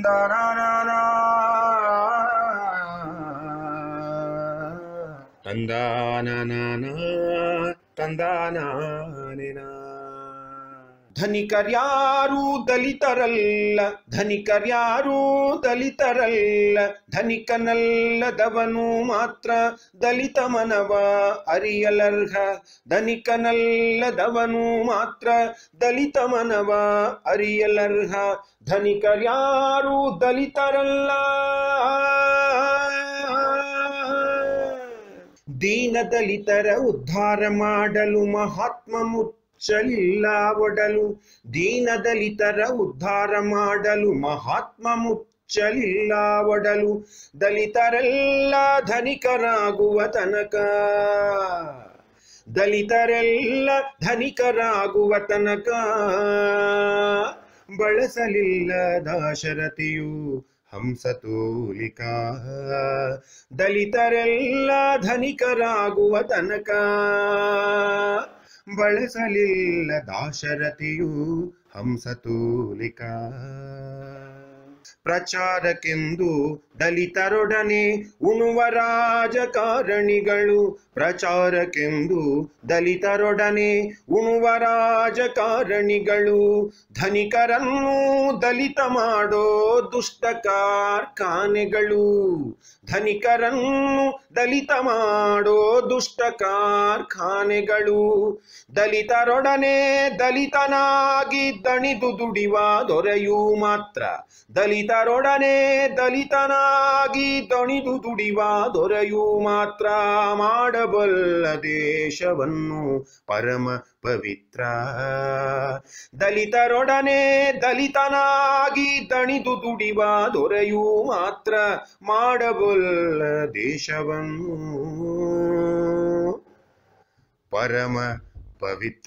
ತಂದನಾನ ತಂದಾನನ ತಂದಾನೇನ ಧನಿಕರ್ಯಾರು ದಲಿತರಲ್ಲ ಧನಿಕರ್ಯಾರು ದಲಿತರಲ್ಲ ಧನಿಕನಲ್ಲದವನು ಮಾತ್ರ ದಲಿತ ಮನವ ಅರಿಯಲರ್ಹ ಧನಿಕನಲ್ಲದವನು ಮಾತ್ರ ದಲಿತ ಮನವ ಅರಿಯಲರ್ಹ ಧನಿಕರ್ಯಾರು ದಲಿತರಲ್ಲ ದೀನ ದಲಿತರ ಉದ್ಧಾರ ಮಾಡಲು ಮಹಾತ್ಮ ಮುಚ್ಚಲಿಲ್ಲ ಒಡಲು ದೀನ ದಲಿತರ ಉದ್ಧಾರ ಮಾಡಲು ಮಹಾತ್ಮ ಮುಚ್ಚಲಿಲ್ಲ ಒಡಲು ದಲಿತರೆಲ್ಲ ಧನಿಕರಾಗುವ ತನಕ ದಲಿತರೆಲ್ಲ ಧನಿಕರಾಗುವ ತನಕ ಬಳಸಲಿಲ್ಲ ದಾಶರಥಿಯು ಹಂಸತೂಲಿಕಾ ದಲಿತರೆಲ್ಲ ಧನಿಕರಾಗುವ ತನಕ ಬಳಸಲಿಲ್ಲ ದಾಶರಥಿಯು ಹಂಸತೂಲಿಕಾ ಪ್ರಚಾರಕ್ಕೆಂದು ದಲಿತರೊಡನೆ ಉಣುವ ರಾಜಕಾರಣಿಗಳು ಪ್ರಚಾರಕ್ಕೆಂದು ದಲಿತರೊಡನೆ ಉಣುವ ರಾಜಕಾರಣಿಗಳು ಧನಿಕರನ್ನು ದಲಿತ ಮಾಡೋ ದುಷ್ಟ ಕಾರ್ಖಾನೆಗಳು ಧನಿಕರನ್ನು ದಲಿತ ಮಾಡೋ ದುಷ್ಟ ಕಾರ್ಖಾನೆಗಳು ದಲಿತರೊಡನೆ ದಲಿತನಾಗಿ ದಣಿದು ದುಡಿವ ದೊರೆಯು ಮಾತ್ರ ದಲಿತರೊಡನೆ ದಲಿತನಾಗಿ ದಣಿದು ದುಡಿವ ದೊರೆಯು ಮಾತ್ರ ಮಾಡಬಲ್ಲ ದೇಶವನ್ನು ಪರಮ ಪವಿತ್ರ ದಲಿತರೊಡನೆ ದಲಿತನಾಗಿ ದಣಿದು ದುಡಿವ ದೊರೆಯು ಮಾತ್ರ ಮಾಡಬಲ್ಲ ದೇಶವನ್ನು ಪರಮ ಪವಿತ್ರ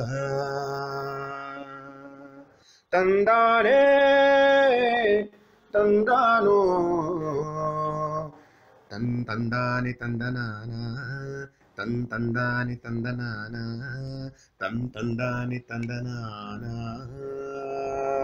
ತಂದಾನೆ ತಂದಾನೋ ತನ್ ತಂದಾನೆ ತಂದನಾನ ತನ್ ತಂದಾನೆ ತಂದನಾನ ತನ್ ತಂದಾನೆ ತಂದನಾನ